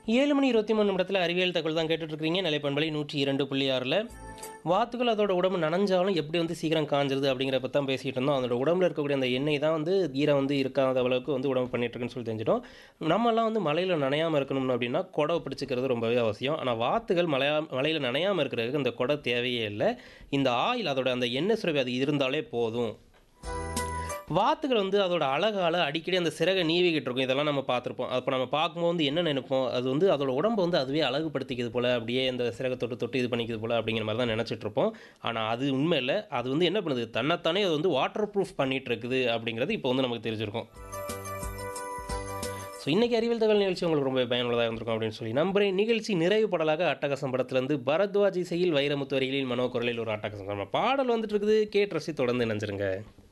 ஏழு மணி இருபத்தி மூணு நிமிடத்தில் அறிவியல் தகவல் தான் கேட்டுட்டு இருக்கீங்க நிலைப்பண்பலை நூற்றி இரண்டு புள்ளி ஆறில் வாத்துகள் அதோட உடம்பு நனைஞ்சாலும் எப்படி வந்து சீக்கிரம் காஞ்சிருது அப்படிங்கிற பற்றி தான் பேசிகிட்டு இருந்தோம் அதோட உடம்புல இருக்கக்கூடிய அந்த எண்ணெய் தான் வந்து ஈரம் வந்து இருக்காத அளவுக்கு வந்து உடம்பு பண்ணிட்டு இருக்குன்னு சொல்லி தெரிஞ்சிட்டோம் நம்மலாம் வந்து மலையில் நனையாமல் இருக்கணும் அப்படின்னா குடை பிடிச்சிக்கிறது ரொம்பவே அவசியம் ஆனால் வாத்துகள் மலையா மலையில் நனையாமல் இருக்கிறதுக்கு அந்த குடை தேவையே இல்லை இந்த ஆயில் அதோட அந்த எண்ணெய் சுரவி அது இருந்தாலே போதும் வாத்துகள் வந்து அதோட அழகால் அடிக்கடி அந்த சிறகை நீவிக்கிட்டு இருக்கும் இதெல்லாம் நம்ம பார்த்துருப்போம் அப்போ நம்ம பார்க்கும்போது வந்து என்ன நினைப்போம் அது வந்து அதோட உடம்பை வந்து அதுவே அழகுபடுத்திக்கிறது போல் அப்படியே அந்த சிறகை தொட்டு தொட்டு இது பண்ணிக்கிறது போல் அப்படிங்கிற மாதிரி தான் நினச்சிட்டு இருப்போம் ஆனால் அது உண்மை இல்லை அது வந்து என்ன பண்ணுது தன்னைத்தானே அது வந்து வாட்டர் ப்ரூஃப் பண்ணிட்டு இருக்குது அப்படிங்கிறது இப்போ வந்து நமக்கு தெரிஞ்சிருக்கும் ஸோ இன்றைக்கி அறிவியல் தகவல் நிகழ்ச்சி உங்களுக்கு ரொம்ப பயனுள்ளதாக இருந்திருக்கும் அப்படின்னு சொல்லி நம்புறேன் நிகழ்ச்சி நிறைவு படலாக அட்டகாசம் படத்துலேருந்து பரத்வாஜ் இசையில் வைரமுத்து வரிகளில் மனோ குரலில் ஒரு அட்டகாசம் பாடல் வந்துட்டு இருக்குது கேட்டு ரசி தொடர்ந்து நினைச்சிருங்க